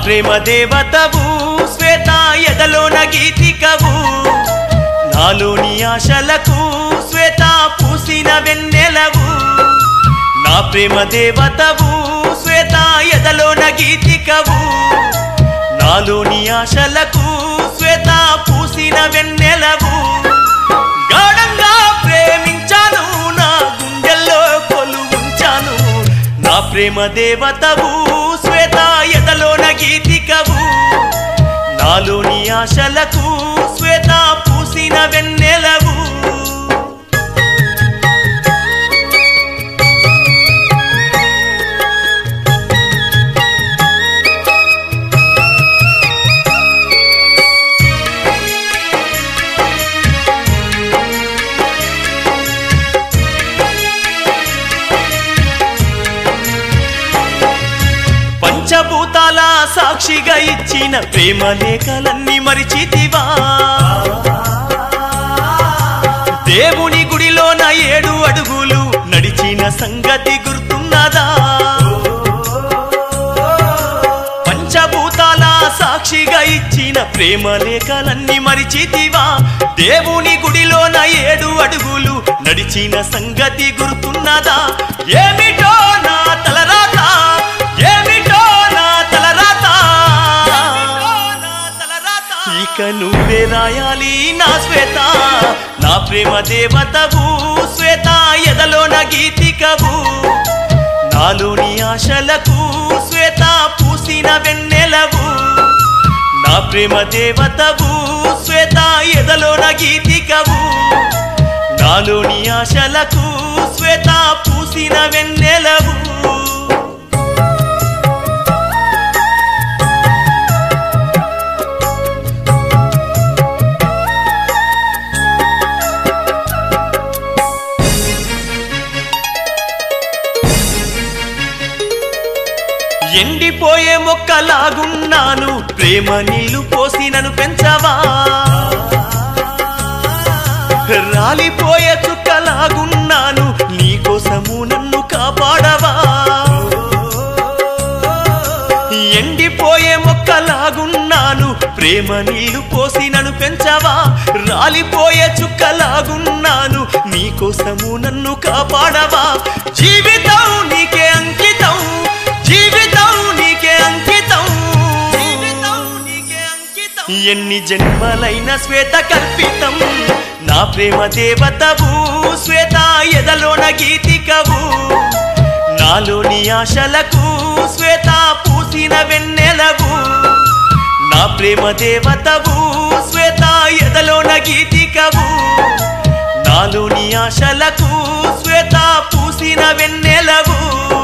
ప్రేమ దేవతవు శ్వేత ఎదలోన గీతికవు నాలోని ఆశలకు శ్వేత పూసిన వెన్నెలవు నా ప్రేమ దేవతవు శ్వేత ఎదలోన గీతికవు నాలోని ఆశలకు శ్వేత పూసిన వెన్నెలవు గాఢంగా ప్రేమించాను నా గుండెల్లో కొలువుంచాను నా ప్రేమ దేవతవు శ్వేత ఎదలోన గీతికవు నాలోని ఆశలకు శ్వేత పూసిన వెన్నెలవు పంచభూతాల సాక్షిగా ఇచ్చిన ప్రేమ లేఖలన్నీ మరిచితివా దేవుని గుడిలోన ఏడు అడుగులు నడిచిన సంగతి గుర్తున్నదా పంచభూతాల సాక్షిగా ఇచ్చిన ప్రేమ లేఖలన్నీ మరిచితివా దేవుని గుడిలోన ఏడు అడుగులు నడిచిన సంగతి గుర్తున్నదా ఏమిటో నా తలరాత ఏమిటో నా తలరాత ఇక నువ్వే రాయాలి నా శ్వేత నా ప్రేమ దేవతవు శ్వేత ఎదలోన గీతికవు నాలోని ఆశలకు శ్వేత పూసిన వెన్నెలవు నా ప్రేమ దేవతవు శ్వేత ఎదలోన గీతికవు నాలోని ఆశలకు శ్వేత పూసిన వెన్నెలవు ఎండిపోయే మొక్కలాగున్నాను ప్రేమ నీళ్లు పోసి నన్ను పెంచవా రాలిపోయే చుక్కలాగున్నాను నీకోసము నన్ను కాపాడవా ఎండిపోయే మొక్కలాగున్నాను ప్రేమ నీళ్లు పోసి నన్ను పెంచవా రాలిపోయే చుక్కలాగున్నాను నీకోసము నన్ను కాపాడవా జీవితం నీకే అంకితం జీవితం నీకే అంకితం ఎన్ని జన్మలైన శ్వేత కల్పితం నా ప్రేమ దేవతవు శ్వేత ఎదలోన గీతికవు నాలోని ఆశలకు శ్వేత పూసిన వెన్నెలవు నా ప్రేమ దేవతవు శ్వేత ఎదలోన గీతికవు నాలోని ఆశలకు శ్వేత పూసిన వెన్నెలవు